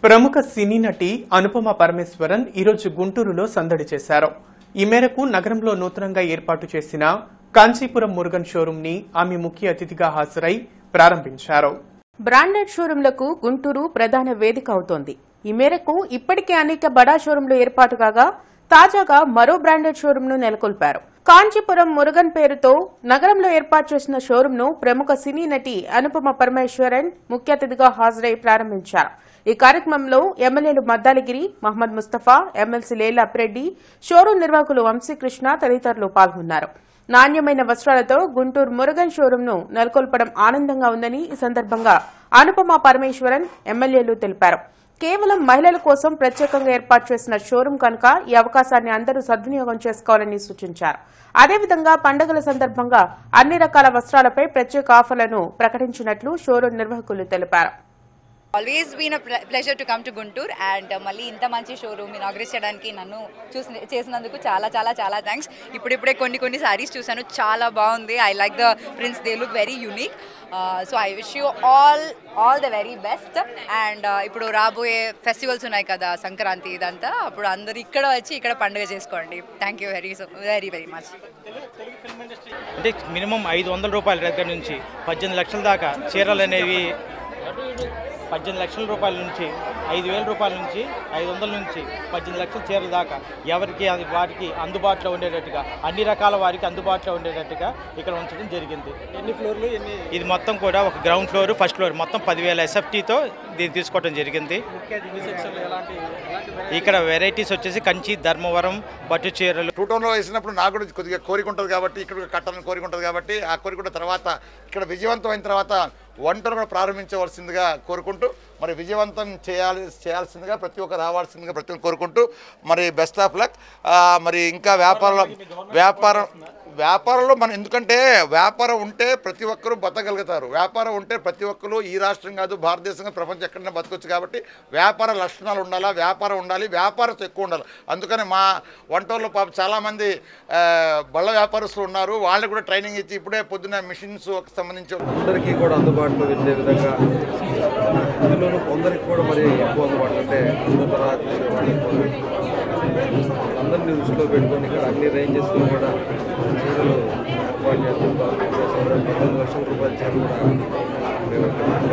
ప్రముఖ సినీ నటి అనుపమ పరమేశ్వరన్ ఈరోజు గుంటూరులో సందడి చేశారు ఈ మేరకు నగరంలో నూతనంగా ఏర్పాటు చేసిన కాంచీపురం మురుగన్ షోరూం ని ఆమె ముఖ్య అతిథిగా హాజరై ప్రారంభించారు బ్రాండెడ్ షోరూంలకు గుంటూరు ప్రధాన వేదిక అవుతోంది ఈ మేరకు ఇప్పటికే అనేక బడా షోరూంలు ఏర్పాటు కాగా తాజాగా మరో బ్రాండెడ్ షోరూంను నెలకొల్పారు కాంచీపురం మురుగన్ పేరుతో నగరంలో ఏర్పాటు చేసిన షోరూంను ప్రముఖ సినీ నటి అనుపమ పరమేశ్వరన్ ముఖ్య అతిథిగా హాజరై ప్రారంభించారు ఈ కార్యక్రమంలో ఎమ్మెల్యేలు మద్దాలగిరి మహమ్మద్ ముస్తఫా ఎమ్మెల్సీ లేలా అప్రెడ్డి షోరూం నిర్వాహకులు వంశీకృష్ణ తదితరులు పాల్గొన్నారు నాణ్యమైన వస్త్రాలతో గుంటూరు మురుగన్ షోరూంను నెలకొల్పడం ఆనందంగా ఉందని ఈ సందర్భంగా అనుపమ పరమేశ్వరన్ ఎమ్మెల్యేలు తెలిపారు కేవలం మహిళల కోసం ప్రత్యేకంగా ఏర్పాటు చేసిన షోరూం కనుక ఈ అవకాశాన్ని అందరూ సద్వినియోగం చేసుకోవాలని సూచించారు అదేవిధంగా పండుగల సందర్భంగా అన్ని రకాల వస్త్రాలపై ప్రత్యేక ఆఫర్లను ప్రకటించినట్లు షోరూం నిర్వాహకులు తెలిపారు always been a pleasure to come to Guntur and మళ్ళీ ఇంత మంచి షోరూమ్ ఇనాగ్రేట్ చేయడానికి నన్ను చూసి చేసినందుకు చాలా చాలా చాలా థ్యాంక్స్ ఇప్పుడిప్పుడే కొన్ని కొన్ని శారీస్ చూశాను చాలా బాగుంది I like the prints they look very unique so I wish you all all the very best and ఇప్పుడు రాబోయే ఫెస్టివల్స్ ఉన్నాయి కదా సంక్రాంతి ఇదంతా అప్పుడు అందరు ఇక్కడ వచ్చి ఇక్కడ పండుగ చేసుకోండి thank you very so very very much అంటే మినిమం ఐదు వందల రూపాయల దగ్గర నుంచి పద్దెనిమిది లక్షల దాకా చీరలు అనేవి పద్దెనిమిది లక్షల రూపాయల నుంచి ఐదు వేల రూపాయల నుంచి ఐదు వందల నుంచి పద్దెనిమిది లక్షల చీరల దాకా ఎవరికి అది వారికి అందుబాటులో ఉండేటట్టుగా అన్ని రకాల వారికి అందుబాటులో ఉండేటట్టుగా ఇక్కడ ఉంచడం జరిగింది ఎన్ని ఫ్లోర్లు ఎన్ని ఇది మొత్తం కూడా ఒక గ్రౌండ్ ఫ్లోర్ ఫస్ట్ ఫ్లోర్ మొత్తం పదివేల ఎస్ఎఫ్టీతో దీన్ని తీసుకోవడం జరిగింది ఇక్కడ వెరైటీస్ వచ్చేసి కంచి ధర్మవరం పట్టు చీరలు టూ టౌన్లో వేసినప్పుడు నాకు కూడా కొద్దిగా కోరిక ఉంటుంది కాబట్టి ఇక్కడ కూడా కట్టాలని కోరిక ఉంటుంది కాబట్టి ఆ కోరిక ఉన్న తర్వాత ఇక్కడ విజయవంతం అయిన తర్వాత వంటను కూడా ప్రారంభించవలసిందిగా కోరుకుంటూ మరి విజయవంతం చేయాలి చేయాల్సిందిగా ప్రతి ఒక్క రావాల్సిందిగా ప్రతి ఒక్క కోరుకుంటూ మరి బెస్ట్ ఆఫ్ లక్ మరి ఇంకా వ్యాపారంలో వ్యాపారం వ్యాపారంలో మనం ఎందుకంటే వ్యాపారం ఉంటే ప్రతి ఒక్కరూ బతకగలుగుతారు వ్యాపారం ఉంటే ప్రతి ఒక్కరు ఈ రాష్ట్రం కాదు భారతదేశం కాదు, ప్రపంచం ఎక్కడైనా బతకొచ్చు కాబట్టి వ్యాపార లక్షణాలు ఉండాలా వ్యాపారం ఉండాలి వ్యాపారం ఎక్కువ ఉండాలి అందుకని మా వంటల్లో పాప చాలామంది ఆ, బళ్ళ వ్యాపారస్తులు ఉన్నారు వాళ్ళకి కూడా ట్రైనింగ్ ఇచ్చి ఇప్పుడే పొద్దున్న మిషన్స్ సంబంధించి అందరికీ కూడా అందుబాటులో ఉండే విధంగా ఇందులోనూ కొందరికి కూడా మరి ఎక్కువ అందుబాటులో అంటే గుజరాత్ అందరినీ దృష్టిలో పెట్టుకొని ఇక్కడ అన్ని రేంజెస్లో కూడా చీరలు ఏర్పాటు చేస్తాం పద్దెనిమిది లక్షల రూపాయల చీరలు కూడా మేము ఇక్కడ